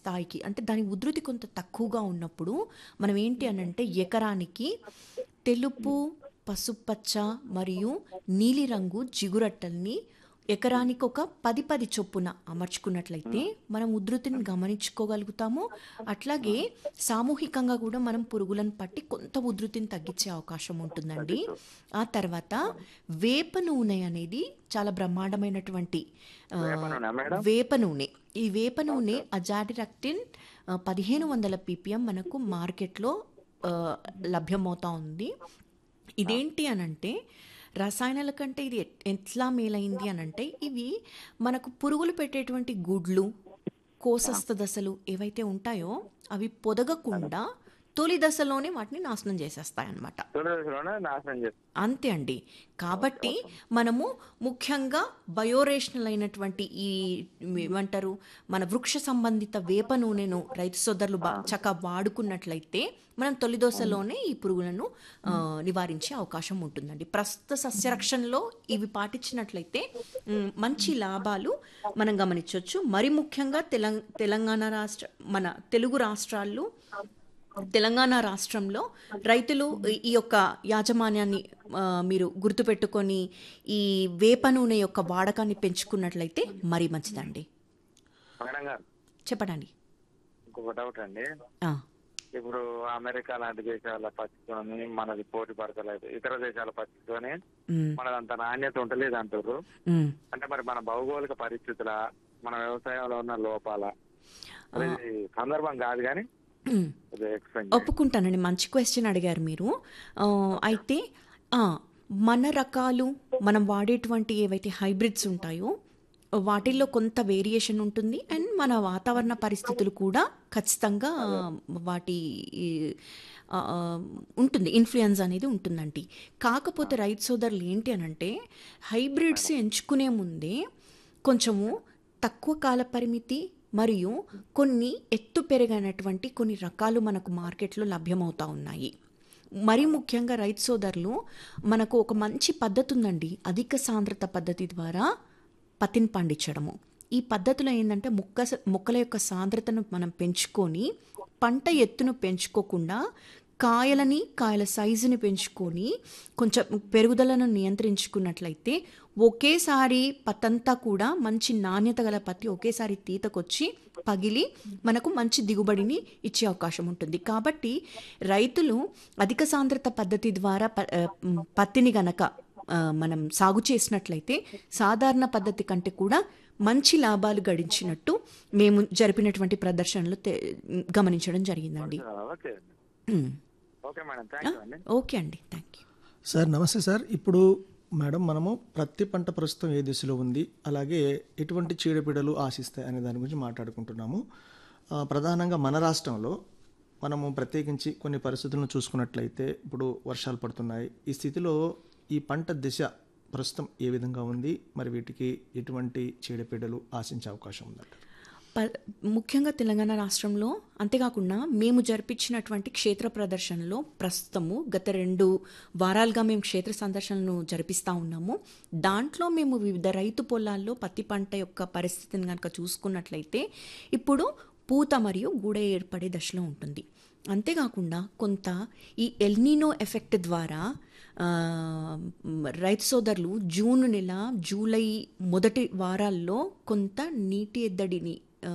స్థాయికి అంటే దాని ఉధృతి కొంత తక్కువగా ఉన్నప్పుడు మనం ఏంటి అని అంటే ఎకరానికి తెలుపు పసుపచ్చ మరియు నీలిరంగు జిగురట్టల్ని ఎకరానికి ఒక పది పది చొప్పున అమర్చుకున్నట్లయితే మనం ఉధృతిని గమనించుకోగలుగుతాము అట్లాగే సామూహికంగా కూడా మనం పురుగులను పట్టి కొంత ఉధృతిని తగ్గించే అవకాశం ఉంటుందండి ఆ తర్వాత వేప నూనె అనేది చాలా బ్రహ్మాండమైనటువంటి ఆ, వేప నూనె మేడం? వేప నూనె ఈ వేప నూనె అజాడిరక్టిన్ పదిహేను వందల పీపీఎం మనకు మార్కెట్లో ఆ, లభ్యమవుతా ఉంది ఇదేంటి అనంటే రసాయనాల కంటే ఇది ఎట్- ఎట్లా మేలైంది అనంటే ఇవి మనకు పురుగులు పెట్టేటువంటి గుడ్లు కోసస్థ దశలు ఏవైతే ఉంటాయో అవి పొదగకుండా తొలి దశలోనే వాటిని నాశనం చేసేస్తాయి అన్నమాట తొలి దశలోనే నాశనం చేస్తుంది అంతే అండి కాబట్టి మనము ముఖ్యంగా బయోరేషనల్ అయినటువంటి ఈ ఏమంటారు మన వృక్ష సంబంధిత వేప నూనెను రైతు సోదరులు బా చక్కగా వాడుకున్నట్లయితే మనం తొలి దోశలోనే ఈ పురుగులను ఆ, నివారించే అవకాశం ఉంటుందండి ప్రస్తుత సస్యరక్షణలో ఇవి పాటించినట్లయితే మ్, మంచి లాభాలు మనం గమనించవచ్చు మరి ముఖ్యంగా తెలంగ తెలంగాణ రాష్ట్ర మన తెలుగు రాష్ట్రాల్లో తెలంగాణ రాష్ట్రంలో రైతులు ఈ- ఈ యొక్క యాజమాన్యాన్ని ఆ, మీరు గుర్తుపెట్టుకొని ఈ వేప నూనె యొక్క వాడకాన్ని పెంచుకున్నట్లయితే మరీ మంచిదండి మేడం గారు చెప్పడండి ఇంకొక డౌట్ అండి ఆ, ఇప్పుడు అమెరికా లాంటి దేశాల పచ్చితోని మనది పోటీ పడతలేదు ఇతర దేశాల పచ్చితోని మ్, మనది అంత నాణ్యత ఉంటలేదు అంటారు మ్. అంటే మరి మన భౌగోళిక పరిస్థితుల మన వ్యవసాయంలో ఉన్న లోపాల అది సందర్భం కాదు కానీ మ్. అది ఎక్స్ప్లెయిన్ ఒప్పుకుంటానండి మంచి క్వశ్చన్ అడిగారు మీరు ఆ, అయితే ఆ, మన రకాలు మనం వాడేటువంటి ఏవైతే హైబ్రిడ్స్ ఉంటాయో వాటిల్లో కొంత వేరియేషన్ ఉంటుంది అండ్ మన వాతావరణ పరిస్థితులు కూడా ఖచ్చితంగా వాటి ఈ, ఆ, ఆ, ఉంటుంది ఇన్ఫ్లుయెన్స్ అనేది ఉంటుందండి కాకపోతే రైతు సోదరులు ఏంటి అనంటే హైబ్రిడ్స్ ఎంచుకునే ముందే కొంచెము తక్కువ కాల పరిమితి మరియు కొన్ని ఎత్తు పెరిగినటువంటి కొన్ని రకాలు మనకు మార్కెట్లో లభ్యమవుతా ఉన్నాయి మరి ముఖ్యంగా రైతు సోదరులు మనకు ఒక మంచి పద్ధతి ఉందండి అధిక సాంద్రత పద్ధతి ద్వారా పత్తిని పండించడము ఈ పద్ధతిలో ఏంటంటే మొక్క మొక్కల యొక్క సాంద్రతను మనం పెంచుకొని పంట ఎత్తును పెంచుకోకుండా కాయలని కాయల సైజుని పెంచుకొని కొంచెం పెరుగుదలను నియంత్రించుకున్నట్లయితే ఒకేసారి పత్తంతా కూడా మంచి నాణ్యత గల పత్తి ఒకేసారి తీతకొచ్చి పగిలి మనకు మంచి దిగుబడిని ఇచ్చే అవకాశం ఉంటుంది కాబట్టి రైతులు అధిక సాంద్రత పద్ధతి ద్వారా ప- ఆ, మ్, పత్తిని గనక ఆ, మనం సాగు చేసినట్లయితే సాధారణ పద్ధతి కంటే కూడా మంచి లాభాలు గడించినట్టు మేము జరిపినటువంటి ప్రదర్శనలు తె- గమనించడం జరిగిందండి okay hmm. Okay madam thank you అండి ఓకే అండి థ్యాంక్ యూ సార్ నమస్తే సార్ ఇప్పుడు మేడం మనము ప్రతి పంట ప్రస్తుతం ఏ దిశలో ఉంది అలాగే ఎటువంటి చీడపీడలు ఆశిస్తాయి అనే దాని గురించి మాట్లాడుకుంటున్నాము ఆ, ప్రధానంగా మన రాష్ట్రంలో మనము ప్రత్యేకించి కొన్ని పరిస్థితులను చూసుకున్నట్లయితే ఇప్పుడు వర్షాలు పడుతున్నాయి ఈ స్థితిలో ఈ పంట దిశ ప్రస్తుతం ఏ విధంగా ఉంది మరి వీటికి ఎటువంటి చీడపీడలు ఆశించే అవకాశం ఉందంట ప- ముఖ్యంగా తెలంగాణ రాష్ట్రంలో అంతేకాకుండా మేము జరిపించినటువంటి క్షేత్ర ప్రదర్శనలో ప్రస్తుతము గత రెండు వారాలుగా మేము క్షేత్ర సందర్శనను జరిపిస్తూ ఉన్నాము దాంట్లో మేము వివిధ రైతు పొలాల్లో పత్తి పంట యొక్క పరిస్థితిని కనుక చూసుకున్నట్లయితే ఇప్పుడు పూత మరియు గూడ ఏర్పడే దశలో ఉంటుంది అంతేకాకుండా కొంత ఈ ఎల్నినో ఎఫెక్ట్ ద్వారా ఆ, మ్, రైతు సోదరులు జూన్ నెల జూలై మొదటి వారాల్లో కొంత నీటి ఎద్దడిని ఆ,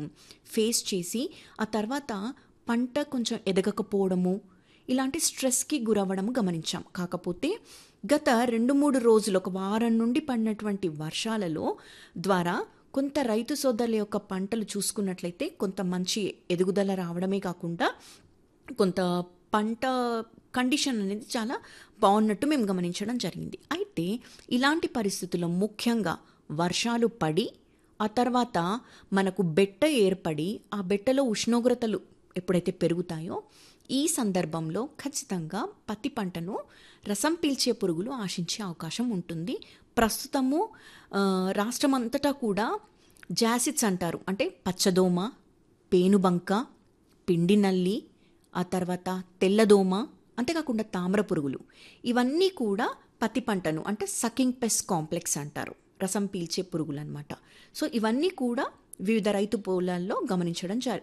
ఫేస్ చేసి ఆ తర్వాత పంట కొంచెం ఎదగకపోవడము ఇలాంటి స్ట్రెస్కి గురవ్వడం గమనించాం కాకపోతే గత రెండు మూడు రోజులు ఒక వారం నుండి పడినటువంటి వర్షాలలో ద్వారా కొంత రైతు సోదరుల యొక్క పంటలు చూసుకున్నట్లయితే కొంత మంచి ఎదుగుదల రావడమే కాకుండా కొంత పంట కండిషన్ అనేది చాలా బాగున్నట్టు మేము గమనించడం జరిగింది అయితే ఇలాంటి పరిస్థితుల్లో ముఖ్యంగా వర్షాలు పడి ఆ తర్వాత మనకు బెట్ట ఏర్పడి ఆ బెట్టలో ఉష్ణోగ్రతలు ఎప్పుడైతే పెరుగుతాయో ఈ సందర్భంలో ఖచ్చితంగా పత్తి పంటను రసం పీల్చే పురుగులు ఆశించే అవకాశం ఉంటుంది ప్రస్తుతము ఆ, రాష్ట్రమంతటా కూడా జాసిడ్స్ అంటారు అంటే పచ్చదోమ పేనుబంక పిండి నల్లి ఆ తర్వాత తెల్లదోమ అంతేకాకుండా తామర పురుగులు ఇవన్నీ కూడా పత్తి పంటను అంటే సకింగ్ పెస్ట్ కాంప్లెక్స్ అంటారు రసం పీల్చే పురుగులు అనమాట సో ఇవన్నీ కూడా వివిధ రైతు పొలాల్లో గమనించడం జ